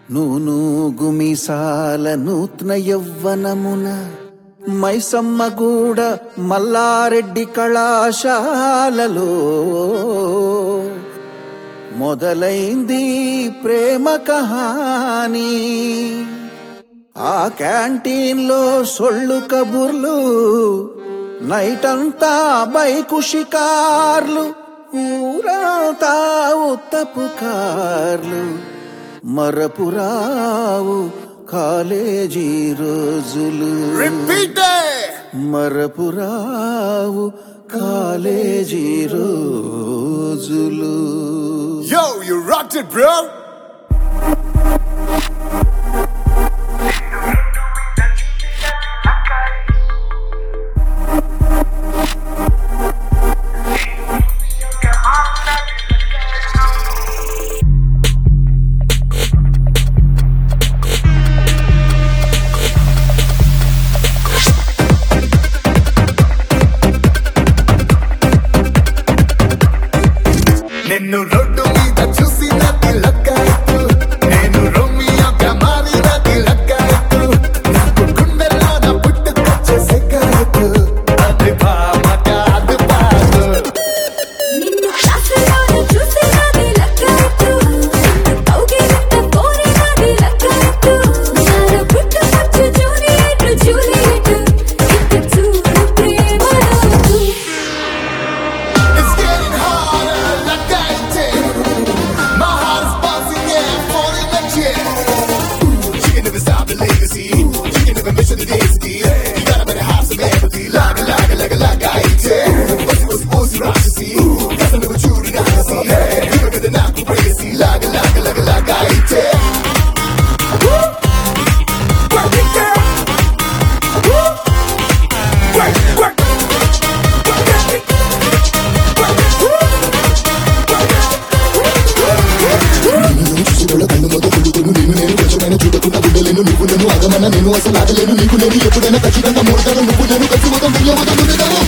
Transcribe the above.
నూను గుమిసాల నూత్న యవ్వనమున మైసమ్మగూడ మల్లారెడ్డి కళాశాలలో మొదలైంది ప్రేమ కహాని ఆ క్యాంటీన్లో సొళ్ళు కబుర్లు నైట్ అంతా బైకు షికార్లు ఊరంతా ఉత్తపు కార్లు మరపురావు కాలేజీ రోజులు Repeat it! మరపురావు కాలేజీ రోజులు Yo, you rocked it, bro! నిన్ను రోడ్డు మీద చూసినది లక్కాయత్తు నేను రోమియోగా మారినది లక్కాయత్తు నాకు గుండెల్లోన పుట్టుకొచ్చే సెక్కాయత్తు అది భామ కాదు పాదు నిన్ను క్లాసులోన చూసినది లెక్కైతు కౌగిలింత కోరినది లెక్కైతు సార పుట్టుకొచ్చు జూలియట్ జూలియట్ ఇక చూడు ప్రేమలోతు It's getting harder లక్కాయచ్చే My heart is bouncing yeah I'm falling like shit She can never stop the legacy She can never miss the density You gotta better have some empathy Laga laga laga laga ite What's it was supposed to see Guess I never true to not see You look at the knock crazy Laga laga laga laga ite Work it girl Woo! Work, work Work it నేను చూసిన కన్ను మొదలు కొడుకును నేను నేను కొంచెమైన చూడకుండా ఉండలేను నువ్వు నేను అగమన నేను అసలు ఆగలేను నీకు నేను ఎప్పుడైనా ఖచ్చితంగా మూడతాను నువ్వు నేను కలిసి మొత్తం వెళ్ళవద్దు